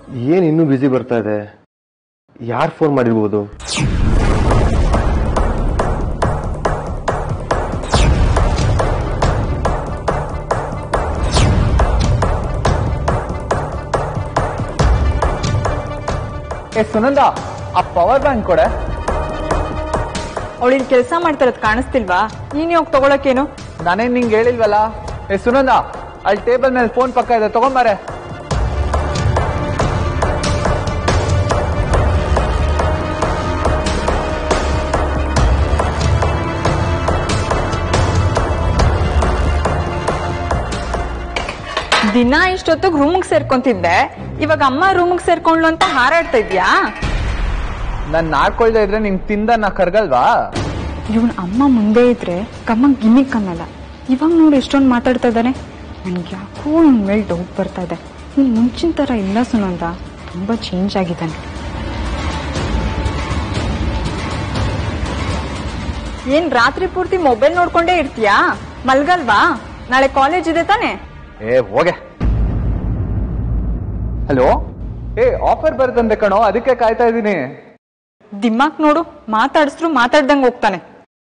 ಏನ್ ಇನ್ನೂ ಬ್ಯುಸಿ ಬರ್ತಾ ಇದೆ ಯಾರು ಫೋನ್ ಮಾಡಿರ್ಬೋದು ಏ ಸುನಂದ ಆ ಪವರ್ ಬ್ಯಾಂಕ್ ಕೊಡೆ ಅವಳಿಲ್ ಕೆಲಸ ಮಾಡ್ತಾರದ್ ಕಾಣಿಸ್ತಿಲ್ವಾ ನೀನ್ ಹೋಗಿ ತಗೊಳಕೇನು ನಾನೇನ್ ನಿಂಗೆ ಹೇಳಿಲ್ವಲ್ಲ ಏ ಸುನಂದ ಅಲ್ಲಿ ಟೇಬಲ್ ಮೇಲೆ ಫೋನ್ ಪಕ್ಕ ಇದೆ ತಗೊಂಬಾರೆ ದಿನ ಇಷ್ಟೊತ್ತಿಗೆ ರೂಮಿಗೆ ಸೇರ್ಕೊಂತಿದ್ದೆ ಇವಾಗ ಅಮ್ಮ ರೂಮಿಗೆ ಸೇರ್ಕೊಂಡ್ಲು ಅಂತ ಹಾರಾಡ್ತಾ ಇದ್ಯಾ ನಾನ್ ನಾಡ್ಕೊಳ್ತಾ ಇದ್ರೆ ನಿಂಗೆ ತಿಂದ ನಾ ಕರ್ಗಲ್ವಾ ಇವನ್ ಅಮ್ಮ ಮುಂದೆ ಇದ್ರೆ ಕಮ್ಮ ಗಿಮಿಕ್ ಅನ್ನಲ್ಲ ಇವಾಗ ನೋಡಿ ಎಷ್ಟೊಂದು ಮಾತಾಡ್ತಾ ಇದ್ದಾನೆ ನನ್ಗೆ ಯಾಕೋ ಇವ್ನ ಮೇಲೆ ಡೌಟ್ ಬರ್ತಾ ಇದೆ ಇವ್ನು ಮುಂಚಿನ ತರ ಇಲ್ಲ ಸುನಂದ ತುಂಬಾ ಚೇಂಜ್ ಆಗಿದ್ದಾನೆ ಏನ್ ರಾತ್ರಿ ಪೂರ್ತಿ ಮೊಬೈಲ್ ನೋಡ್ಕೊಂಡೇ ಇರ್ತೀಯಾ ಮಲ್ಗಲ್ವಾ ನಾಳೆ ಕಾಲೇಜ್ ಇದೆ ತಾನೆ ಏ ಹೋಗೆ ಹಲೋ ಏ ಆಫರ್ ಬರ್ತಂದೆ ಕಣೋ ಅದಕ್ಕೆ ಕಾಯ್ತಾ ಇದ್ದೀನಿ ದಿಮಾಕ್ ನೋಡು ಮಾತಾಡಿಸ್ರು ಮಾತಾಡ್ದಂಗ್ ಹೋಗ್ತಾನೆ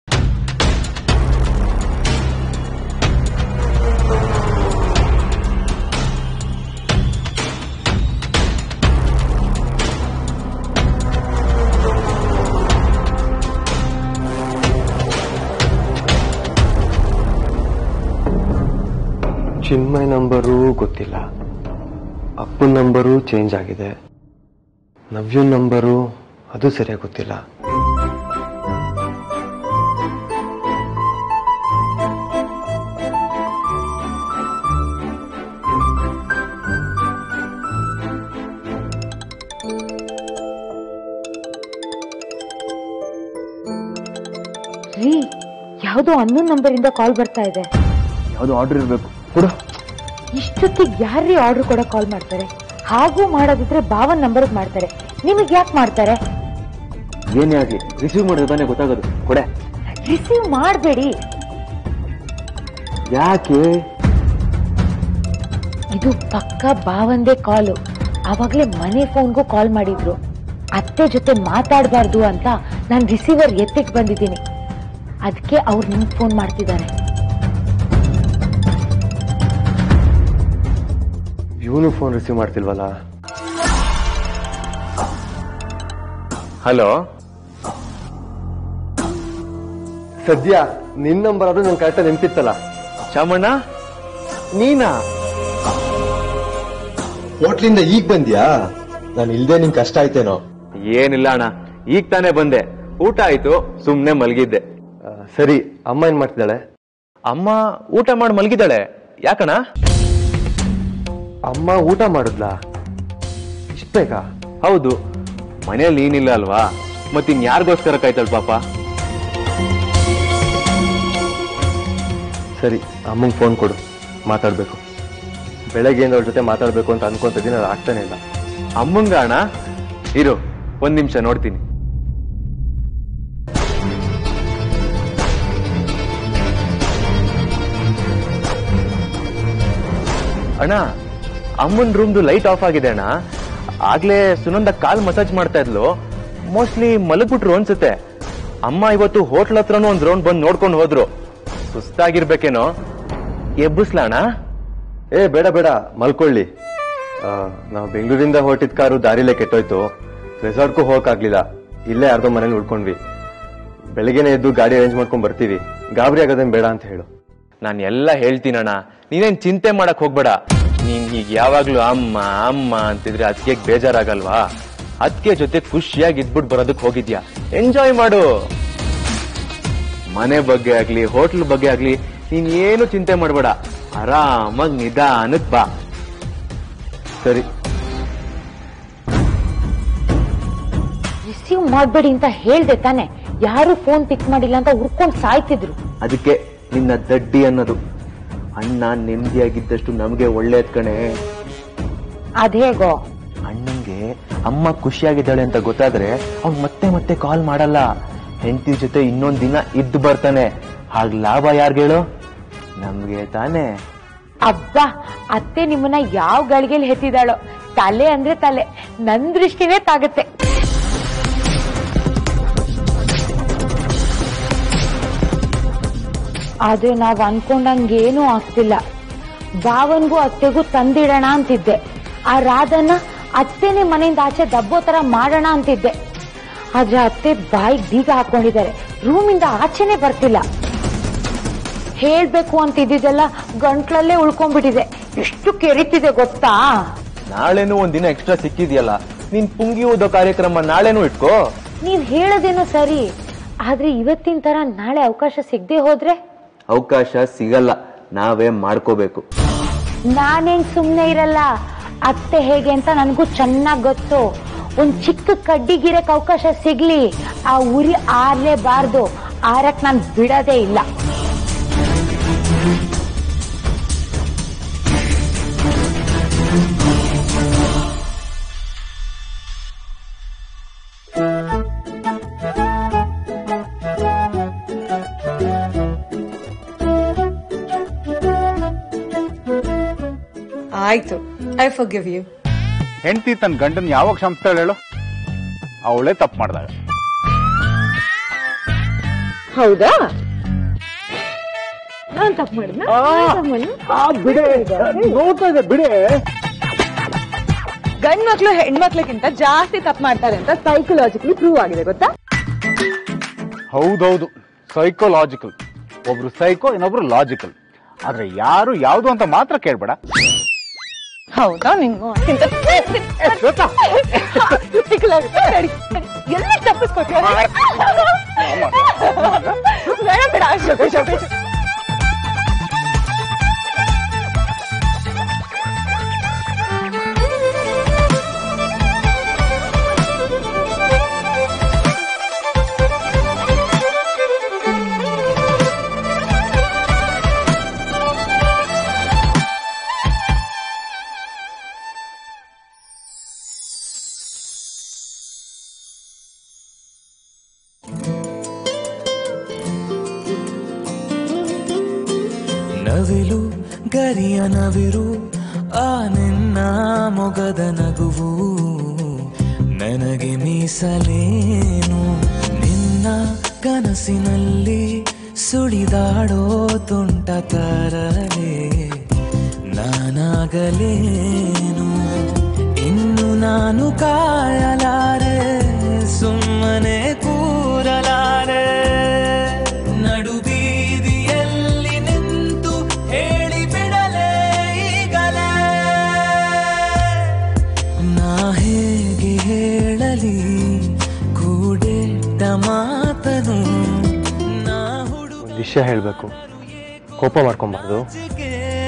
ಚಿನ್ಮಯ್ ನಂಬರು ಗೊತ್ತಿಲ್ಲ ಅಪ್ಪನ ನಂಬರು ಚೇಂಜ್ ಆಗಿದೆ ನವ್ಯನ್ ನಂಬರು ಅದು ಸರಿಯಾಗಿ ಗೊತ್ತಿಲ್ಲ ರೀ ಯಾವುದೋ ಅನ್ನೊಂದು ನಂಬರ್ ಇಂದ ಕಾಲ್ ಬರ್ತಾ ಇದೆ ಯಾವ್ದು ಆರ್ಡರ್ ಇರ್ಬೇಕು ಕೊಡು ಇಷ್ಟೊತ್ತಿಗೆ ಯಾರ್ರೀ ಆರ್ಡರ್ ಕೊಡೋ ಕಾಲ್ ಮಾಡ್ತಾರೆ ಹಾಗೂ ಮಾಡೋದಿದ್ರೆ ಭಾವನ್ ನಂಬರ್ ಮಾಡ್ತಾರೆ ನಿಮಗೆ ಯಾಕೆ ಮಾಡ್ತಾರೆ ಏನೇ ಆಗ್ಲಿ ರಿಸೀವ್ ಮಾಡಿದ್ರೆ ತಾನೇ ಗೊತ್ತಾಗೋದು ಕೊಡೆ ರಿಸೀವ್ ಮಾಡಬೇಡಿ ಯಾಕೆ ಇದು ಪಕ್ಕ ಭಾವಂದೇ ಕಾಲು ಆವಾಗ್ಲೇ ಮನೆ ಫೋನ್ಗೂ ಕಾಲ್ ಮಾಡಿದ್ರು ಅತ್ತೆ ಜೊತೆ ಮಾತಾಡಬಾರ್ದು ಅಂತ ನಾನು ರಿಸೀವರ್ ಎತ್ತಿಕ್ ಬಂದಿದ್ದೀನಿ ಅದಕ್ಕೆ ಅವ್ರು ನಿಮ್ಗೆ ಫೋನ್ ಮಾಡ್ತಿದ್ದಾರೆ ಇವನು ಫೋನ್ ರಿಸೀವ್ ಮಾಡ್ತಿಲ್ವಲ್ಲ ಹಲೋ ಸದ್ಯ ನಿನ್ ನಂಬರ್ ಆದ್ರೂ ನಂಗೆ ಕರೆಕ್ಟಾಗಿ ನೆನ್ಪಿತ್ತಲ್ಲ ಶಾಮಣ್ಣ ನೀನಾ ಹೋಟ್ಲಿಂದ ಈಗ ಬಂದ್ಯಾ ನಾನು ಇಲ್ದೆ ನಿಂಗೆ ಕಷ್ಟ ಆಯ್ತೇನೋ ಏನಿಲ್ಲ ಅಣ್ಣ ಈಗ ತಾನೇ ಬಂದೆ ಊಟ ಆಯ್ತು ಸುಮ್ನೆ ಮಲಗಿದ್ದೆ ಆ, ಸರಿ ಅಮ್ಮ ಏನ್ ಮಾಡ್ತಿದ್ದಾಳೆ ಅಮ್ಮ ಊಟ ಮಾಡಿ ಮಲಗಿದ್ದಾಳೆ ಯಾಕಣ್ಣ ಅಮ್ಮ ಊಟ ಮಾಡಿದ್ಲಾ ಇಷ್ಟ ಬೇಕಾ ಹೌದು ಮನೇಲಿ ಏನಿಲ್ಲ ಅಲ್ವಾ ಮತ್ತಿನ್ ಯಾರಿಗೋಸ್ಕರ ಕಾಯ್ತಾಳ ಪಾಪ ಸರಿ ಅಮ್ಮಂಗೆ ಫೋನ್ ಕೊಡು ಮಾತಾಡ್ಬೇಕು ಬೆಳಗ್ಗೆಯಿಂದ ಅವ್ರ ಜೊತೆ ಮಾತಾಡ್ಬೇಕು ಅಂತ ಅನ್ಕೊಂತಿದ್ದೀನಿ ಅದು ಆಗ್ತಾನೆ ಇಲ್ಲ ಅಮ್ಮಂಗ ಅಣ್ಣ ಇರು ಒಂದ್ ನಿಮಿಷ ನೋಡ್ತೀನಿ ಅಣ್ಣ ಅಮ್ಮನ್ ರೂಮ್ದು ಲೈಟ್ ಆಫ್ ಆಗಿದೆ ಅಣ್ಣ ಆಗ್ಲೇ ಸುನಂದ ಕಾಲ್ ಮಸಾಜ್ ಮಾಡ್ತಾ ಇದ್ಲು ಮೋಸ್ಟ್ಲಿ ಮಲಗ್ಬಿಟ್ರು ಅನ್ಸುತ್ತೆ ಅಮ್ಮ ಇವತ್ತು ಹೋಟ್ಲ್ ಹತ್ರನೂ ಒಂದ್ ರೌಂಡ್ ಬಂದ್ ನೋಡ್ಕೊಂಡು ಹೋದ್ರು ಸುಸ್ತಾಗಿರ್ಬೇಕೇನೋ ಎಬ್ಬಿಸ್ಲಾ ಅಣ್ಣ ಏ ಬೇಡ ಬೇಡ ಮಲ್ಕೊಳ್ಳಿ ಆ, ನಾವು ಬೆಂಗಳೂರಿಂದ ಹೊರಟಿದ್ ಕಾರು ದಾರಿಲೇ ಕೆಟ್ಟೋಯ್ತು ರೆಸಾರ್ಟ್ಗೂ ಹೋಗಕ್ಕಾಗ್ಲಿಲ್ಲ ಇಲ್ಲೇ ಯಾರ್ದೋ ಮನೇಲಿ ಉಳ್ಕೊಂಡ್ವಿ ಬೆಳಗ್ಗೆನೆ ಎದ್ದು ಗಾಡಿ ಅರೇಂಜ್ ಮಾಡ್ಕೊಂಡ್ ಬರ್ತೀವಿ ಗಾಬರಿ ಆಗೋದೇನ್ ಬೇಡ ಅಂತ ಹೇಳು ನಾನ್ ಎಲ್ಲ ಹೇಳ್ತೀನಣ್ಣ ನೀನೇನ್ ಚಿಂತೆ ಮಾಡಕ್ ಹೋಗ್ಬೇಡ ನೀನ್ ಹೀಗ್ ಯಾವಾಗ್ಲೂ ಅಮ್ಮ ಅಮ್ಮ ಅಂತಿದ್ರೆ ಅದಕ್ಕೆ ಬೇಜಾರಾಗಲ್ವಾ ಅದಕ್ಕೆ ಜೊತೆ ಖುಷಿಯಾಗಿ ಇದ್ಬಿಟ್ ಬರೋದಕ್ ಹೋಗಿದ್ಯಾ ಎಂಜಾಯ್ ಮಾಡು ಮನೆ ಬಗ್ಗೆ ಆಗ್ಲಿ ಹೋಟ್ಲ್ ಬಗ್ಗೆ ಆಗ್ಲಿ ನೀನ್ ಏನು ಚಿಂತೆ ಮಾಡ್ಬೇಡ ಆರಾಮಾಗಿ ನಿಧಾನಕ್ ಬಾ ಸರಿ ರಿಸೀವ್ ಮಾಡಬೇಡಿ ಅಂತ ಹೇಳ್ದೆ ತಾನೆ ಯಾರು ಫೋನ್ ಪಿಕ್ ಮಾಡಿಲ್ಲ ಅಂತ ಉರ್ಕೊಂಡ್ ಸಾಯ್ತಿದ್ರು ಅದಕ್ಕೆ ನಿನ್ನ ದಡ್ಡಿ ಅನ್ನೋದು ಅಣ್ಣ ನೆಮ್ಮದಿಯಾಗಿದ್ದಷ್ಟು ನಮಗೆ ಒಳ್ಳೇದ್ ಕಣೆ ಅದೇಗೋ ಅಣ್ಣಂಗೆ ಅಮ್ಮ ಖುಷಿಯಾಗಿದ್ದಾಳೆ ಅಂತ ಗೊತ್ತಾದ್ರೆ ಅವ್ನ್ ಮತ್ತೆ ಮತ್ತೆ ಕಾಲ್ ಮಾಡಲ್ಲ ಹೆಂಡತಿ ಜೊತೆ ಇನ್ನೊಂದ್ ದಿನ ಇದ್ದು ಬರ್ತಾನೆ ಹಾಗ್ ಲಾಭ ಯಾರ್ಗೇಳು ನಮ್ಗೆ ತಾನೇ ಅಬ್ಬಾ ಅತ್ತೆ ನಿಮ್ಮನ್ನ ಯಾವ ಗಳಿಗೆಲ್ ಹೆತ್ತಿದಾಳೋ ತಲೆ ಅಂದ್ರೆ ತಲೆ ನನ್ ದೃಷ್ಟಿನೇ ತಾಗತ್ತೆ ಆದ್ರೆ ನಾವ್ ಅನ್ಕೊಂಡಂಗೇನೂ ಆಗ್ತಿಲ್ಲ ಭಾವನ್ಗೂ ಅತ್ತೆಗೂ ತಂದಿಡೋಣ ಅಂತಿದ್ದೆ ಆ ರಾಧನ ಅತ್ತೆನೇ ಮನೆಯಿಂದ ಆಚೆ ದಬ್ಬೋ ತರ ಮಾಡೋಣ ಅಂತಿದ್ದೆ ಆದ್ರೆ ಅತ್ತೆ ಬಾಯಿಗೆ ಬೀಗ ಹಾಕೊಂಡಿದ್ದಾರೆ ರೂಮಿಂದ ಆಚೆನೆ ಬರ್ತಿಲ್ಲ ಹೇಳ್ಬೇಕು ಅಂತಿದ್ದಿದ್ದೆಲ್ಲ ಗಂಟ್ಲಲ್ಲೇ ಉಳ್ಕೊಂಡ್ಬಿಟ್ಟಿದೆ ಎಷ್ಟು ಕೆರಿತಿದೆ ಗೊತ್ತಾ ನಾಳೆನೂ ಒಂದಿನ ಎಕ್ಸ್ಟ್ರಾ ಸಿಕ್ಕಿದ್ಯಲ್ಲ ನೀನ್ ಪುಂಗಿ ಓದೋ ಕಾರ್ಯಕ್ರಮ ನಾಳೆನೂ ಇಟ್ಕೋ ನೀವ್ ಹೇಳೋದೇನೋ ಸರಿ ಆದ್ರೆ ಇವತ್ತಿನ ತರ ನಾಳೆ ಅವಕಾಶ ಸಿಗದೆ ಹೋದ್ರೆ ಅವಕಾಶ ಸಿಗಲ್ಲ ನಾವೇ ಮಾಡ್ಕೋಬೇಕು ನಾನೇನ್ ಸುಮ್ನೆ ಇರಲ್ಲ ಅತ್ತೆ ಹೇಗೆ ಅಂತ ನನಗೂ ಚೆನ್ನಾಗ್ ಗೊತ್ತು ಒಂದ್ ಚಿಕ್ಕ ಕಡ್ಡಿಗಿರಕ್ ಅವಕಾಶ ಸಿಗ್ಲಿ ಆ ಉರಿ ಆರ್ಲೇಬಾರ್ದು ಆರಕ್ ನಾನ್ ಬಿಡೋದೇ ಇಲ್ಲ ಆಯ್ತು ಐ ಫರ್ ಗಿವ್ ಯು ಹೆಂಡತಿ ತನ್ನ ಗಂಡನ್ ಯಾವಾಗ ಕ್ಷಮಿಸ್ತಾಳೆ ಹೇಳು ಅವಳೇ ತಪ್ಪು ಮಾಡಿದಾಗ ಹೌದಾ ಗಂಡ್ ಮಕ್ಳು ಹೆಣ್ಮಕ್ಳಿಗಿಂತ ಜಾಸ್ತಿ ತಪ್ಪು ಮಾಡ್ತಾರೆ ಅಂತ ಸೈಕಲಾಜಿಕಲಿ ಪ್ರೂವ್ ಆಗಿದೆ ಗೊತ್ತಾ ಹೌದೌದು ಸೈಕೋಲಾಜಿಕಲ್ ಒಬ್ರು ಸೈಕೋ ಇನ್ನೊಬ್ರು ಲಾಜಿಕಲ್ ಆದ್ರೆ ಯಾರು ಯಾವುದು ಅಂತ ಮಾತ್ರ ಕೇಳ್ಬೇಡ ಹೌದಾ ನಿಂಗು ಎಲ್ಲ ತಪ್ಪಿಸ್ಕೊಟ್ಯ ಬೇಡ ಬೇಡ ಶೋಕ ಶೋಕ ನವಿಲು ಗರಿಯ ನವಿರು ಆ ನಿನ್ನ ಮೊಗದ ನಗುವು ನನಗೆ ಮೀಸಲೇನು ನಿನ್ನ ಕನಸಿನಲ್ಲಿ ಸುಳಿದಾಡೋ ತುಂಟ ತರಲೆ ನಾನಾಗಲೇನು ಇನ್ನು ನಾನು ಕಾಯಲಾರೆ ಸುಮ್ಮನೆ ಕೂರಲಾರೆ ನಡು ಬೀದಿಯಲ್ಲಿ ನಿಂತು ಹೇಳಿ ಬಿಡಲೇ ಈಗಲೇ ನಾ ಹೇಗೆ ಹೇಳಲಿ ಕೂಡೆಟ್ಟ ಮಾತನು ನಾ ಒಂದು ವಿಷಯ ಹೇಳಬೇಕು ಕೋಪ ಮಾಡ್ಕೊಬಾರ್ದು ಹುಡುಗಿಗೆ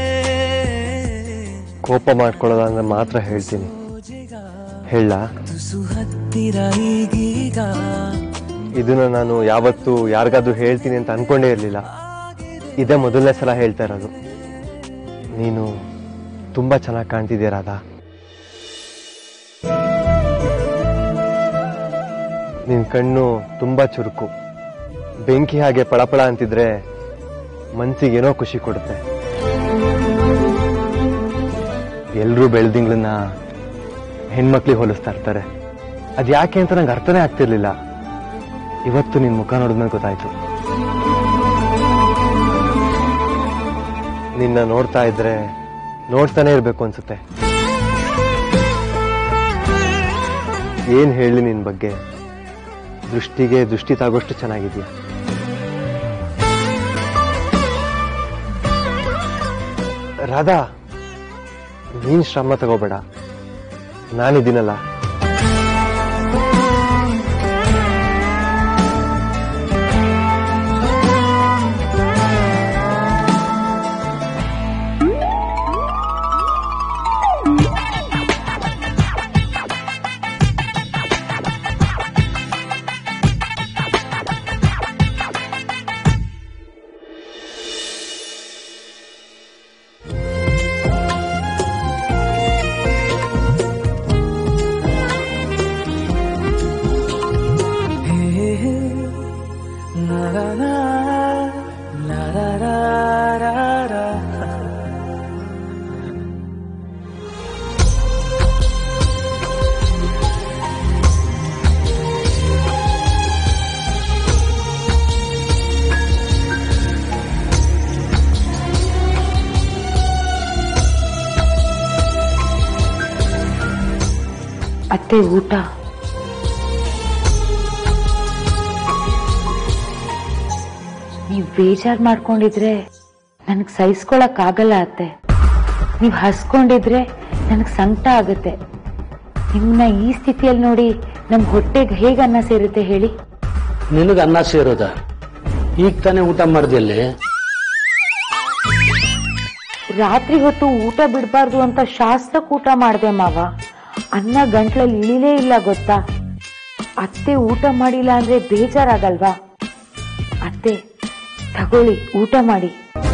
ಕೋಪ ಮಾಡ್ಕೊಳ್ಳೋದಂದ್ರೆ ಮಾತ್ರ ಹೇಳ್ತೀನಿ ಹೇಳ ತುಸು ಹತ್ತಿರ ಈಗೀಗ ಇದನ್ನ ನಾನು ಯಾವತ್ತೂ ಯಾರಿಗಾದ್ರೂ ಹೇಳ್ತೀನಿ ಅಂತ ಅನ್ಕೊಂಡೇ ಇರಲಿಲ್ಲ ಇದೇ ಮೊದಲನೇ ಸಲ ಹೇಳ್ತಾ ಇರೋದು ನೀನು ತುಂಬಾ ಚೆನ್ನಾಗಿ ಕಾಣ್ತಿದ್ಯಾ ರಾಧಾ ನಿನ್ ಕಣ್ಣು ತುಂಬಾ ಚುರುಕು ಬೆಂಕಿ ಹಾಗೆ ಪಳಪಳ ಅಂತಿದ್ರೆ ಮನ್ಸಿಗೇನೋ ಖುಷಿ ಕೊಡುತ್ತೆ ಎಲ್ರೂ ಬೆಳ್ದಿಂಗ್ಳನ್ನ ಹೆಣ್ಮಕ್ಳಿಗೆ ಹೋಲಿಸ್ತಾ ಇರ್ತಾರೆ ಅದ್ ಯಾಕೆ ಅಂತ ನಂಗೆ ಅರ್ಥನೇ ಆಗ್ತಿರ್ಲಿಲ್ಲ ಇವತ್ತು ನಿನ್ ಮುಖ ನೋಡಿದ್ಮೇಲೆ ಗೊತ್ತಾಯ್ತು ನಿನ್ನ ನೋಡ್ತಾ ಇದ್ರೆ ನೋಡ್ತಾನೆ ಇರ್ಬೇಕು ಅನ್ಸುತ್ತೆ ಏನ್ ಹೇಳಿ ನಿನ್ ಬಗ್ಗೆ ದೃಷ್ಟಿಗೆ ದೃಷ್ಟಿ ತಾಗೋಷ್ಟು ಚೆನ್ನಾಗಿದ್ಯಾ ರಾಧಾ ನೀನ್ ಶ್ರಮ ತಗೋಬೇಡ ನಾನಿದ್ದೀನಲ್ಲ ಅತ್ತೆ ಊಟ ನೀವ್ ಬೇಜಾರ್ ಮಾಡ್ಕೊಂಡಿದ್ರೆ ನನಗ್ ಸಹಿಸ್ಕೊಳಕ್ ಆಗಲ್ಲ ಅತ್ತೆ ನೀವ್ ಹಸ್ಕೊಂಡಿದ್ರೆ ನನಗ್ ಸಂಕಟ ಆಗುತ್ತೆ ನಿಮ್ನ ಈ ಸ್ಥಿತಿಯಲ್ಲಿ ನೋಡಿ ನಮ್ ಹೊಟ್ಟೆಗೆ ಹೇಗ್ ಅನ್ನ ಸೇರುತ್ತೆ ಹೇಳಿ ನಿನಗೆ ಅನ್ನ ಸೇರೋದ ಈಗ ತಾನೇ ಊಟ ಮಾಡ್ದಲ್ಲಿ ರಾತ್ರಿ ಹೊತ್ತು ಊಟ ಬಿಡಬಾರ್ದು ಅಂತ ಶಾಸ್ತ್ರಕ್ಕೆ ಊಟ ಮಾಡ್ದೆ ಮಾವ ಅನ್ನ ಗಂಟ್ಲಲ್ಲಿ ಇಳಿಲೇ ಇಲ್ಲ ಗೊತ್ತಾ ಅತ್ತೆ ಊಟ ಮಾಡಿಲ್ಲ ಅಂದ್ರೆ ಬೇಜಾರಾಗಲ್ವಾ ಅತ್ತೆ ತಗೊಳ್ಳಿ ಊಟ ಮಾಡಿ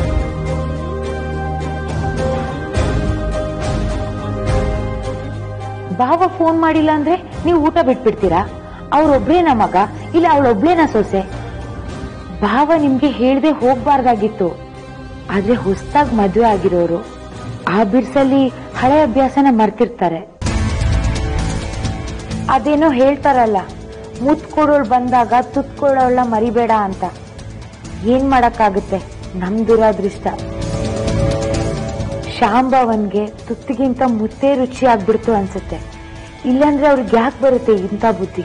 ಬಾವ ಫೋನ್ ಮಾಡಿಲ್ಲ ಅಂದ್ರೆ ನೀವು ಊಟ ಬಿಟ್ಬಿಡ್ತೀರಾ ಅವ್ರೊಬ್ರೇನ ಮಗ ಇಲ್ಲ ಅವಳೊಬ್ಳೇನ ಸೊಸೆ ಭಾವ ನಿಮ್ಗೆ ಹೇಳ್ದೆ ಹೋಗ್ಬಾರ್ದಾಗಿತ್ತು ಆದ್ರೆ ಹೊಸ್ದಾಗ್ ಮದ್ವೆ ಆಗಿರೋರು ಆ ಬಿರ್ಸಲ್ಲಿ ಹಳೆ ಅಭ್ಯಾಸನ ಮರ್ತಿರ್ತಾರೆ ಅದೇನೋ ಹೇಳ್ತಾರಲ್ಲ ಮುತ್ ಕೊಡೋಳ್ ಬಂದಾಗ ತುತ್ ಕೊಡೋಳ ಮರಿಬೇಡ ಅಂತ ಏನ್ ಮಾಡಕ್ಕಾಗುತ್ತೆ ನಮ್ ದುರಾದೃಷ್ಟ ಶಾಂಬವನ್ಗೆ ತುತ್ತಿಗಿಂತ ಮುತ್ತೇ ರುಚಿ ಆಗ್ಬಿಡ್ತು ಅನ್ಸುತ್ತೆ ಇಲ್ಲಾಂದ್ರೆ ಅವ್ರಿಗೆ ಯಾಕೆ ಬರುತ್ತೆ ಇಂಥ ಬುದ್ಧಿ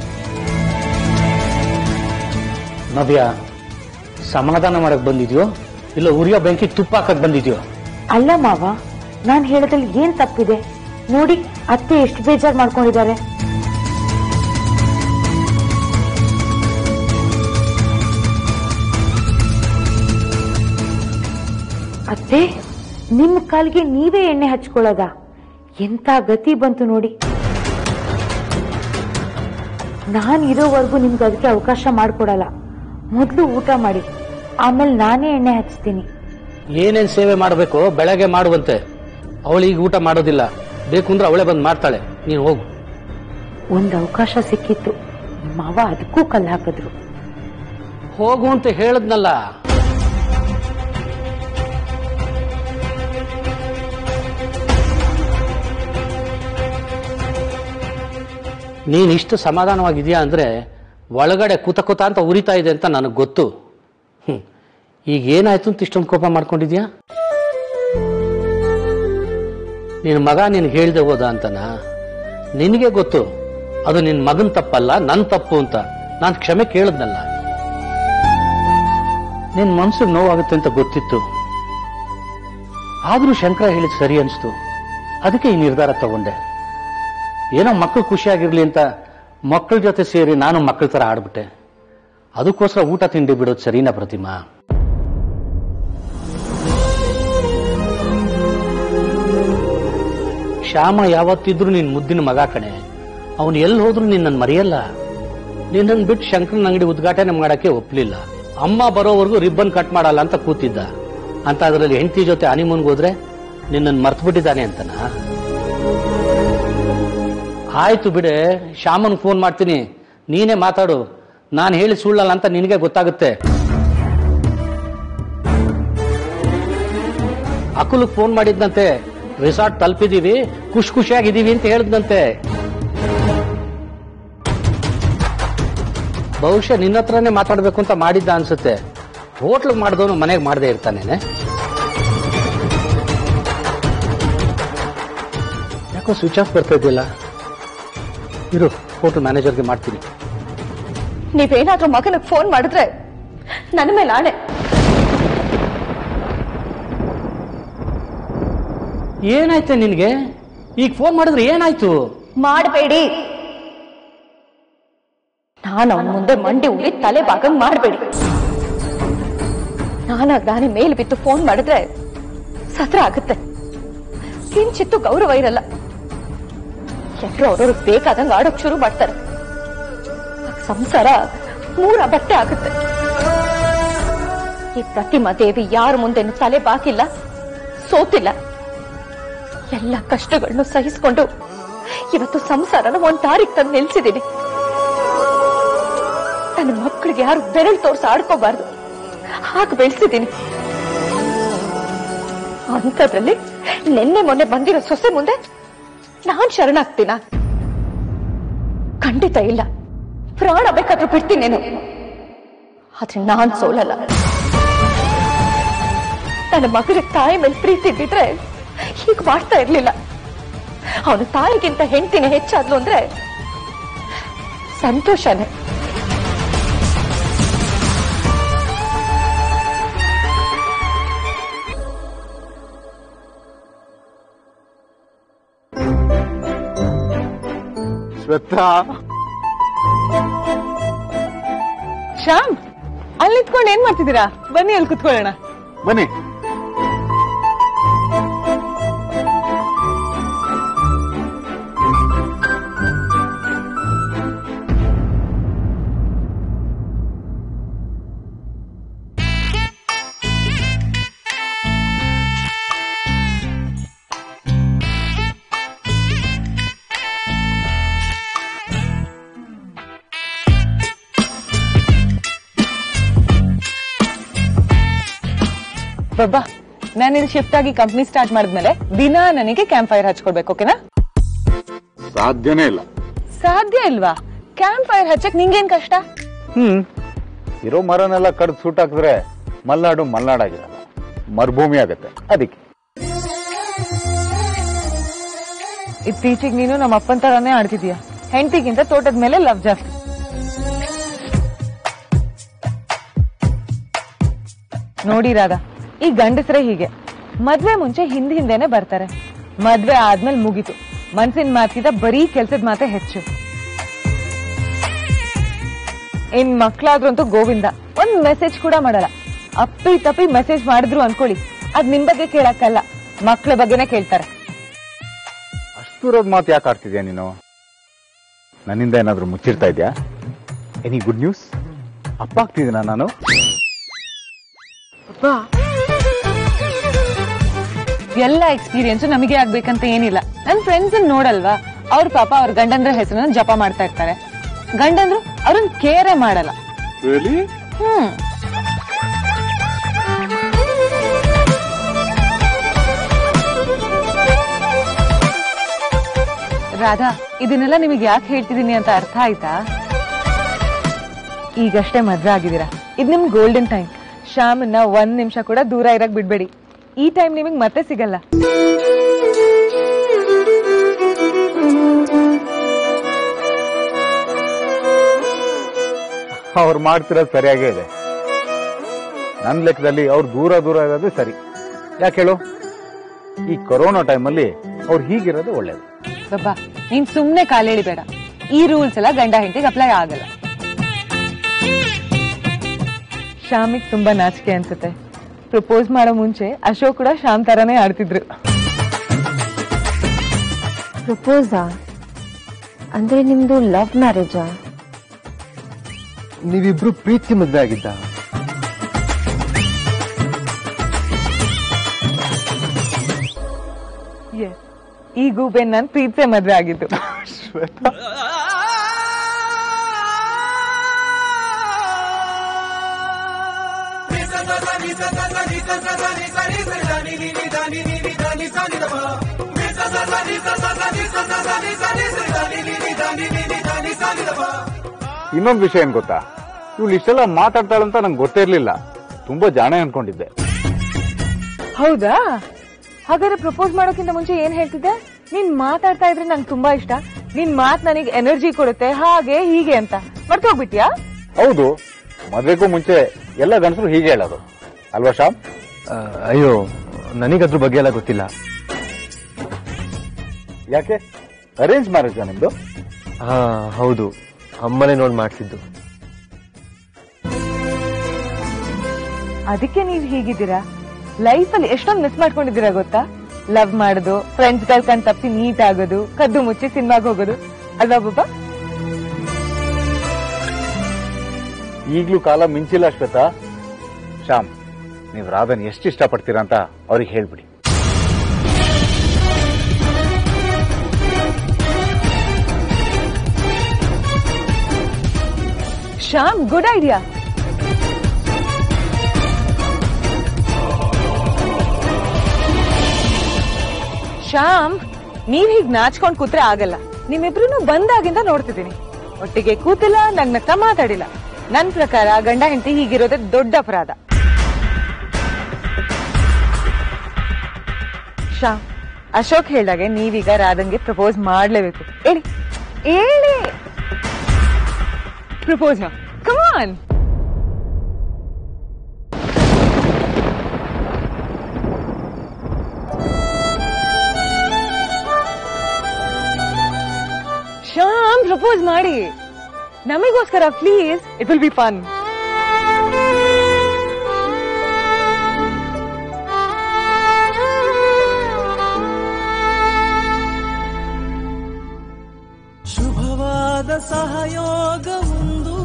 ನವ್ಯ ಸಮಾಧಾನ ಮಾಡಕ್ ಬಂದಿದ್ಯೋ ಇಲ್ಲ ಉರಿಯೋ ಬೆಂಕಿ ತುಪ್ಪ ಹಾಕಕ್ ಬಂದಿದ್ಯೋ ಅಲ್ಲ ಮಾವ ನಾನ್ ಹೇಳೋದ್ರಲ್ಲಿ ಏನ್ ತಪ್ಪಿದೆ ನೋಡಿ ಅತ್ತೆ ಎಷ್ಟು ಬೇಜಾರ್ ಮಾಡ್ಕೊಂಡಿದ್ದಾರೆ ಅತ್ತೆ ನಿಮ್ ಕಾಲ್ಗೆ ನೀವೇ ಎಣ್ಣೆ ಹಚ್ಕೊಳ್ಳೋದ ಎಂತ ಗತಿ ಬಂತು ನೋಡಿ ನಾನ್ ಇರೋವರೆಗೂ ನಿಮ್ಗೆ ಅದಕ್ಕೆ ಅವಕಾಶ ಮಾಡ್ಕೊಡಲ್ಲ ಮೊದ್ಲು ಊಟ ಮಾಡಿ ಆಮೇಲೆ ನಾನೇ ಎಣ್ಣೆ ಹಚ್ತೀನಿ ಏನೇನ್ ಸೇವೆ ಮಾಡಬೇಕು ಬೆಳಗ್ಗೆ ಮಾಡುವಂತೆ ಅವಳು ಈಗ ಊಟ ಮಾಡೋದಿಲ್ಲ ಬೇಕು ಅಂದ್ರೆ ಅವಳೇ ಬಂದು ಮಾಡ್ತಾಳೆ ನೀನು ಹೋಗು ಒಂದ್ ಅವಕಾಶ ಸಿಕ್ಕಿತ್ತು ಮಾವ ಅದಕ್ಕೂ ಕಲ್ಲು ಹಾಕಿದ್ರು ಹೋಗು ಅಂತ ಹೇಳದ್ನಲ್ಲ ನೀನ್ ಇಷ್ಟು ಸಮಾಧಾನವಾಗಿದೆಯಾ ಅಂದ್ರೆ ಒಳಗಡೆ ಕುತ ಕುತ ಅಂತ ಉರಿತಾ ಇದೆ ಅಂತ ನನಗೆ ಗೊತ್ತು ಹ್ಮ್. ಈಗ ಏನಾಯ್ತು ಅಂತ ಇಷ್ಟೊಂದು ಕೋಪ ಮಾಡ್ಕೊಂಡಿದ್ಯಾ ನಿನ್ ಮಗ ನೀನ್ ಹೇಳ್ದೆ ಹೋದ ಅಂತನ ನಿನಗೆ ಗೊತ್ತು ಅದು ನಿನ್ ಮಗನ್ ತಪ್ಪಲ್ಲ ನನ್ ತಪ್ಪು ಅಂತ ನಾನು ಕ್ಷಮೆ ಕೇಳದ್ನಲ್ಲ ನಿನ್ ಮನ್ಸಿಗೆ ನೋವಾಗುತ್ತೆ ಅಂತ ಗೊತ್ತಿತ್ತು ಆದ್ರೂ ಶಂಕರ ಹೇಳಿದ್ ಸರಿ ಅನ್ಸ್ತು ಅದಕ್ಕೆ ಈ ನಿರ್ಧಾರ ತಗೊಂಡೆ ಏನೋ ಮಕ್ಕಳು ಖುಷಿಯಾಗಿರ್ಲಿ ಅಂತ ಮಕ್ಕಳ ಜೊತೆ ಸೇರಿ ನಾನು ಮಕ್ಕಳ ತರ ಆಡ್ಬಿಟ್ಟೆ ಅದಕ್ಕೋಸ್ಕರ ಊಟ ತಿಂಡಿ ಬಿಡೋದು ಸರಿನಾ ಪ್ರತಿಮಾ ಶ್ಯಾಮ ಯಾವತ್ತಿದ್ರು ನಿನ್ ಮುದ್ದಿನ ಮಗ ಕಣೆ ಅವನು ಎಲ್ಲಿ ಹೋದ್ರು ನಿನ್ನನ್ನು ಮರೆಯಲ್ಲ ನಿನ್ನನ್ನು ಬಿಟ್ಟು ಶಂಕರನ ಅಂಗಡಿ ಉದ್ಘಾಟನೆ ಮಾಡಕ್ಕೆ ಒಪ್ಲಿಲ್ಲ ಅಮ್ಮ ಬರೋವರೆಗೂ ರಿಬ್ಬನ್ ಕಟ್ ಮಾಡಲ್ಲ ಅಂತ ಕೂತಿದ್ದ ಅಂತ ಅದರಲ್ಲಿ ಹೆಂಡತಿ ಜೊತೆ ಹನಿಮೂನ್ಗೆ ಹೋದ್ರೆ ನಿನ್ನನ್ನು ಮರ್ತು ಬಿಟ್ಟಿದ್ದಾನೆ ಅಂತನಾ ಆಯ್ತು ಬಿಡೆ ಶ್ಯಾಮನ್ ಫೋನ್ ಮಾಡ್ತೀನಿ ನೀನೇ ಮಾತಾಡು ನಾನು ಹೇಳಿ ಸುಳ್ಳಲ್ಲ ಅಂತ ನಿನಗೆ ಗೊತ್ತಾಗುತ್ತೆ ಅಕುಲ್ಗೆ ಫೋನ್ ಮಾಡಿದ್ನಂತೆ ರಿಸಾರ್ಟ್ ತಲುಪಿದೀವಿ ಖುಷಿ ಖುಷಿಯಾಗಿದ್ದೀವಿ ಅಂತ ಹೇಳಿದ್ನಂತೆ ಬಹುಶಃ ನಿನ್ನ ಹತ್ರನೇ ಮಾತಾಡ್ಬೇಕು ಅಂತ ಮಾಡಿದ್ದ ಅನ್ಸುತ್ತೆ ಹೋಟ್ಲಿಗೆ ಮಾಡಿದವನು ಮನೆಗೆ ಮಾಡದೇ ಇರ್ತಾನೇನೆ ಯಾಕೋ ಸ್ವಿಚ್ ಆಫ್ ಬರ್ತಾ ಇದೆಯಲ್ಲ ಇರು ಹೋಟೆಲ್ ಮ್ಯಾನೇಜರ್ಗೆ ಮಾಡ್ತೀನಿ ನೀವೇನಾದ್ರೂ ಮಗನಿಗೆ ಫೋನ್ ಮಾಡಿದ್ರೆ ನನ್ನ ಮೇಲೆ ಆಣೆ ಏನಾಯ್ತೆ ನಿನಗೆ ಈಗ ಫೋನ್ ಮಾಡಿದ್ರೆ ಏನಾಯ್ತು ಮಾಡಬೇಡಿ ನಾನು ಅವನ ಮುಂದೆ ಮಂಡಿ ಉಳಿ ತಲೆ ಭಾಗಂಗ್ ಮಾಡಬೇಡಿ ನಾನಾಗ ದಾನಿ ಮೇಲ್ ಬಿತ್ತು ಫೋನ್ ಮಾಡಿದ್ರೆ ಸತ್ರ ಆಗುತ್ತೆ ಕಿಂಚಿತ್ತು ಗೌರವ ಇರಲ್ಲ ಎಲ್ರು ಅವ್ರವ್ರಿಗೆ ಬೇಕಾದಂಗ ಆಡೋಕ್ ಶುರು ಮಾಡ್ತಾರೆ ಆಗ ಸಂಸಾರ ಮೂರ ಬಟ್ಟೆ ಆಗುತ್ತೆ ಈ ಪ್ರತಿಮಾ ದೇವಿ ಯಾರ ಮುಂದೆನೂ ತಲೆ ಬಾಕಿಲ್ಲ ಸೋತಿಲ್ಲ ಎಲ್ಲ ಕಷ್ಟಗಳನ್ನು ಸಹಿಸ್ಕೊಂಡು ಇವತ್ತು ಸಂಸಾರನ ಒಂದ್ ದಾರಿಗೆ ತಂದು ನಿಲ್ಸಿದ್ದೀನಿ ನನ್ನ ಮಕ್ಕಳಿಗೆ ಯಾರು ಬೆರಳು ತೋರ್ಸಿ ಆಡ್ಕೋಬಾರ್ದು ಹಾಗೆ ಬೆಳೆಸಿದ್ದೀನಿ ಅಂಥದ್ರಲ್ಲಿ ನಿನ್ನೆ ಮೊನ್ನೆ ಬಂದಿರೋ ಸೊಸೆ ಮುಂದೆ ನಾನ್ ಶರಣಾಗ್ತೀನ ಖಂಡಿತ ಇಲ್ಲ ಪ್ರಾಣ ಬೇಕಾದ್ರೂ ಬಿಡ್ತೀನೇನು ಆದ್ರೆ ನಾನ್ ಸೋಲಲ್ಲ ನನ್ನ ಮಗನಿಗೆ ತಾಯಿ ಮೇಲೆ ಪ್ರೀತಿ ಇದ್ದಿದ್ರೆ ಹೀಗ್ ಮಾಡ್ತಾ ಇರ್ಲಿಲ್ಲ ಅವನು ತಾಯಿಗಿಂತ ಹೆಂಡತಿನೇ ಹೆಚ್ಚಾದ್ಲು ಅಂದ್ರೆ ಸಂತೋಷನೇ ಶ್ವೇತಾ ಶ್ಯಾಮ್ ಅಲ್ಲಿ ನಿಂತ್ಕೊಂಡು ಏನ್ ಮಾಡ್ತಿದ್ದೀರಾ ಬನ್ನಿ ಅಲ್ಲಿ ಕುತ್ಕೊಳ್ಳೋಣ ಬನ್ನಿ ಬಾಬಾ ನಾನು ಇಲ್ಲಿ ಶಿಫ್ಟ್ ಆಗಿ ಕಂಪ್ನಿ ಸ್ಟಾರ್ಟ್ ಮಾಡಿದ್ಮೇಲೆ ದಿನ ನನಗೆ ಕ್ಯಾಂಪ್ ಫೈರ್ ಹಚ್ಕೊಡ್ಬೇಕು ಓಕೆನಾ ಸಾಧ್ಯನೇ ಇಲ್ಲ ಸಾಧ್ಯ ಇಲ್ವಾ ಕ್ಯಾಂಪ್ ಫೈರ್ ಹಚ್ಚಕ್ ನಿಂಗೇನ್ ಕಷ್ಟ ಹ್ಮ್ ಇರೋ ಮರನೆಲ್ಲ ಕಡ್ದು ಸೂಟ್ ಹಾಕಿದ್ರೆ ಮಲ್ನಾಡು ಮಲ್ನಾಡಾಗಿರಲ್ಲ ಮರುಭೂಮಿ ಆಗತ್ತೆ ಅದಕ್ಕೆ ಇತ್ತೀಚೆಗೆ ನೀನು ನಮ್ಮ ಅಪ್ಪನ ತರಾನೇ ಆಡ್ತಿದೀಯ ಹೆಂಡತಿಗಿಂತ ತೋಟದ ಮೇಲೆ ಲವ್ ಜಾಸ್ತಿ ನೋಡಿ ರಾಧಾ ಈ ಗಂಡಸರೇ ಹೀಗೆ ಮದ್ವೆ ಮುಂಚೆ ಹಿಂದ್ ಹಿಂದೆನೆ ಬರ್ತಾರೆ ಮದ್ವೆ ಆದ್ಮೇಲೆ ಮುಗೀತು ಮನ್ಸಿನ ಮಾತಿಗಿಂತ ಬರೀ ಕೆಲ್ಸದ ಮಾತೆ ಹೆಚ್ಚು ಇನ್ ಮಕ್ಳಾದ್ರಂತೂ ಗೋವಿಂದ ಒಂದ್ ಮೆಸೇಜ್ ಕೂಡ ಮಾಡಲ್ಲ ಅಪ್ಪಿ ತಪ್ಪಿ ಮೆಸೇಜ್ ಮಾಡಿದ್ರು ಅನ್ಕೊಳ್ಳಿ ಅದ್ ನಿಮ್ ಬಗ್ಗೆ ಕೇಳಕ್ಕಲ್ಲ ಮಕ್ಳ ಬಗ್ಗೆನೇ ಕೇಳ್ತಾರೆ ಅಷ್ಟೂರದ ಮಾತು ಯಾಕೆ ಆಡ್ತಿದ್ಯಾ ನೀನು ನನ್ನಿಂದ ಏನಾದ್ರೂ ಮುಚ್ಚಿರ್ತಾ ಇದ್ಯಾ ಎನಿ ಗುಡ್ ನ್ಯೂಸ್ ಅಪ್ಪ ಆಗ್ತಿದ್ದೀನ ನಾನು ಎಲ್ಲ ಎಕ್ಸ್ಪೀರಿಯನ್ಸ್ ನಮಗೆ ಆಗ್ಬೇಕಂತ ಏನಿಲ್ಲ ನನ್ ಫ್ರೆಂಡ್ಸ್ ನೋಡಲ್ವಾ ಅವ್ರ ಪಾಪ ಅವ್ರ ಗಂಡಂದ್ರ ಹೆಸರನ್ನ ಜಪ ಮಾಡ್ತಾ ಇರ್ತಾರೆ ಗಂಡಂದ್ರು ಅವ್ರನ್ನ ಕೇರೇ ಮಾಡಲ್ಲ ಹ್ಮ್ ರಾಧಾ ಇದನ್ನೆಲ್ಲ ನಿಮಗೆ ಯಾಕೆ ಹೇಳ್ತಿದೀನಿ ಅಂತ ಅರ್ಥ ಆಯ್ತಾ ಈಗಷ್ಟೇ ಮದ್ವೆ ಆಗಿದ್ದೀರಾ ಇದು ನಿಮ್ ಗೋಲ್ಡನ್ ಟೈಮ್ ಶ್ಯಾಮನ್ನ ಒಂದ್ ನಿಮಿಷ ಕೂಡ ದೂರ ಇರಕ್ ಬಿಡ್ಬೇಡಿ ಈ ಟೈಮ್ ನಿಮಗೆ ಮತ್ತೆ ಸಿಗಲ್ಲ ಅವ್ರು ಮಾಡ್ತಿರೋದು ಸರಿಯಾಗೇ ಇದೆ ನನ್ನ ಲೆಕ್ಕದಲ್ಲಿ ಅವ್ರು ದೂರ ದೂರ ಇರೋದು ಸರಿ ಯಾಕೆ ಹೇಳು ಈ ಕೊರೋನಾ ಟೈಮಲ್ಲಿ ಅವ್ರು ಹೀಗಿರೋದು ಒಳ್ಳೇದು ಬಾಬಾ ನೀನ್ ಸುಮ್ನೆ ಕಾಲೇಳಿಬೇಡ ಈ ರೂಲ್ಸ್ ಎಲ್ಲ ಗಂಡ ಹೆಂಡತಿಗೆ ಅಪ್ಲೈ ಆಗಲ್ಲ ಶ್ಯಾಮಿಗ್ ತುಂಬಾ ನಾಚಿಕೆ ಅನ್ಸುತ್ತೆ ಪ್ರಪೋಸ್ ಮಾಡೋ ಮುಂಚೆ ಅಶೋಕ್ ಕೂಡ ಶ್ಯಾಮ್ ತರಾನೇ ಆಡ್ತಿದ್ರು ಪ್ರಪೋಸಾ ಅಂದ್ರೆ ನಿಮ್ದು ಲವ್ ಮ್ಯಾರೇಜಾ ನೀವಿಬ್ರು ಪ್ರೀತಿ ಮದ್ವೆ ಆಗಿದ್ದ ಈ ಗೂಬೆನ್ ನನ್ ಪ್ರೀತಿಸೆ ಮದ್ವೆ ಆಗಿದ್ದು ಇನ್ನೊಂದು ವಿಷಯ ಏನ್ ಗೊತ್ತಾ ಇವಳು ಇಷ್ಟೆಲ್ಲ ಮಾತಾಡ್ತಾಳಂತ ನಂಗೆ ಗೊತ್ತೇ ಇರ್ಲಿಲ್ಲ ತುಂಬಾ ಜಾಣೆ ಅನ್ಕೊಂಡಿದ್ದೆ ಹೌದಾ ಹಾಗಾದ್ರೆ ಪ್ರಪೋಸ್ ಮಾಡೋಕ್ಕಿಂತ ಮುಂಚೆ ಏನ್ ಹೇಳ್ತಿದ್ದೆ ನೀನ್ ಮಾತಾಡ್ತಾ ಇದ್ರೆ ನಂಗೆ ತುಂಬಾ ಇಷ್ಟ ನಿನ್ ಮಾತ್ ನನಗೆ ಎನರ್ಜಿ ಕೊಡುತ್ತೆ ಹಾಗೆ ಹೀಗೆ ಅಂತ ಮರ್ತೋಗ್ಬಿಟ್ಯಾ ಹೌದು ಮದ್ವೆಗೂ ಮುಂಚೆ ಎಲ್ಲ ಗಂಡಸರು ಹೀಗೆ ಹೇಳೋದು ಅಲ್ವಾ ಶ್ಯಾಮ್ ಆ, ಅಯ್ಯೋ ನನಗದ್ರ ಬಗ್ಗೆ ಎಲ್ಲ ಗೊತ್ತಿಲ್ಲ ಯಾಕೆ ಅರೇಂಜ್ ಮ್ಯಾರೇಜ್ ನಿಮ್ದು ಹಾ ಹೌದು ಅಮ್ಮನೇ ನೋಡ್ ಮಾಡ್ತಿದ್ದು ಅದಕ್ಕೆ ನೀವ್ ಹೀಗಿದ್ದೀರಾ ಲೈಫ್ ಅಲ್ಲಿ ಎಷ್ಟೊಂದು ಮಿಸ್ ಮಾಡ್ಕೊಂಡಿದ್ದೀರಾ ಗೊತ್ತಾ ಲವ್ ಮಾಡೋದು ಫ್ರೆಂಡ್ಸ್ ಗಳ ಕಣ್ ತಪ್ಪಿಸಿ ನೀಟ್ ಆಗೋದು ಕದ್ದು ಮುಚ್ಚಿ ಸಿನಿಮಾಗ್ ಹೋಗೋದು ಅಲ್ವಾ ಬಾಬಾ ಈಗ್ಲೂ ಕಾಲ ಮಿಂಚಿಲ್ಲ ಶ್ವೇತಾ ಶ್ಯಾಮ್ ನೀವು ರಾಧನ್ ಎಷ್ಟು ಇಷ್ಟಪಡ್ತೀರಾ ಅಂತ ಅವ್ರಿಗೆ ಹೇಳ್ಬಿಡಿ ಶ್ಯಾಮ್ ಗುಡ್ ಐಡಿಯಾ ಶ್ಯಾಮ್ ನೀವ್ ಹೀಗ್ ನಾಚ್ಕೊಂಡ್ ಕೂತ್ರೆ ಆಗಲ್ಲ ನಿಮ್ಮಿಬ್ರು ಬಂದಾಗಿಂದ ನೋಡ್ತಿದ್ದೀನಿ ಒಟ್ಟಿಗೆ ಕೂತಿಲ್ಲ ನಗ್ನಗ್ತ ಮಾತಾಡಿಲ್ಲ ನನ್ ಪ್ರಕಾರ ಗಂಡ ಹೆಂಡತಿ ಹೀಗಿರೋದೇ ದೊಡ್ಡ ಅಪರಾಧ ಶ್ಯಾಮ್ ಅಶೋಕ್ ಹೇಳ್ದಾಗೆ ನೀವೀಗ ರಾಧನ್ಗೆ ಪ್ರಪೋಸ್ ಮಾಡ್ಲೇಬೇಕು ಹೇಳಿ ಹೇಳಿ propose come on Shyam propose ಮಾಡಿ ನಮಗೋಸ್ಕರ please it will be fun ಶುಭವಾದ ಸಹಯೋಗವೊಂದು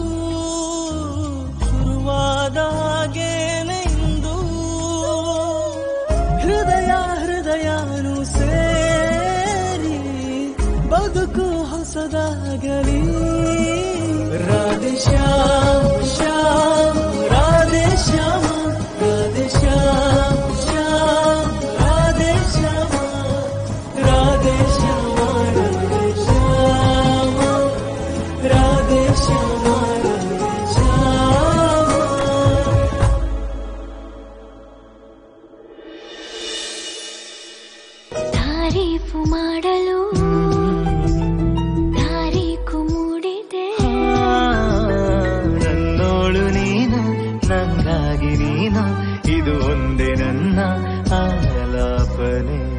ಶುರುವಾದ ಹಾಗೇನೆ ಇಂದು ಹೃದಯ ಹೃದಯನು ಸೇರಿ ಬದುಕು ಹೊಸದಾಗಲಿ ರಾಧೆ ಶ್ಯಾಮ್ ಶ್ಯಾಮ್ ರಾಧೆ ಶ್ಯಾಮ ರಾಧೆ ಶ್ಯಾಮ್ ಶ್ಯಾಮ್ ರಾಧೆ ಶ್ಯಾಮ ರಾಧೆ ಶ್ಯಾಮ ರಾಧೆ ಶ್ಯಾಮ ರಾಧೆ ಶ್ಯಾಮ ರಾಧೆ ಶ್ಯಾಮ ತಾರೀಫು ಮಾಡಲು ತಾರೀಕು ಮೂಡಿದೆ ನನ್ನೋಳು ನೀನು ನಂಗಾಗಿ ನೀನು ಇದು ಒಂದೇ ನನ್ನ ಆಲಾಪನೆ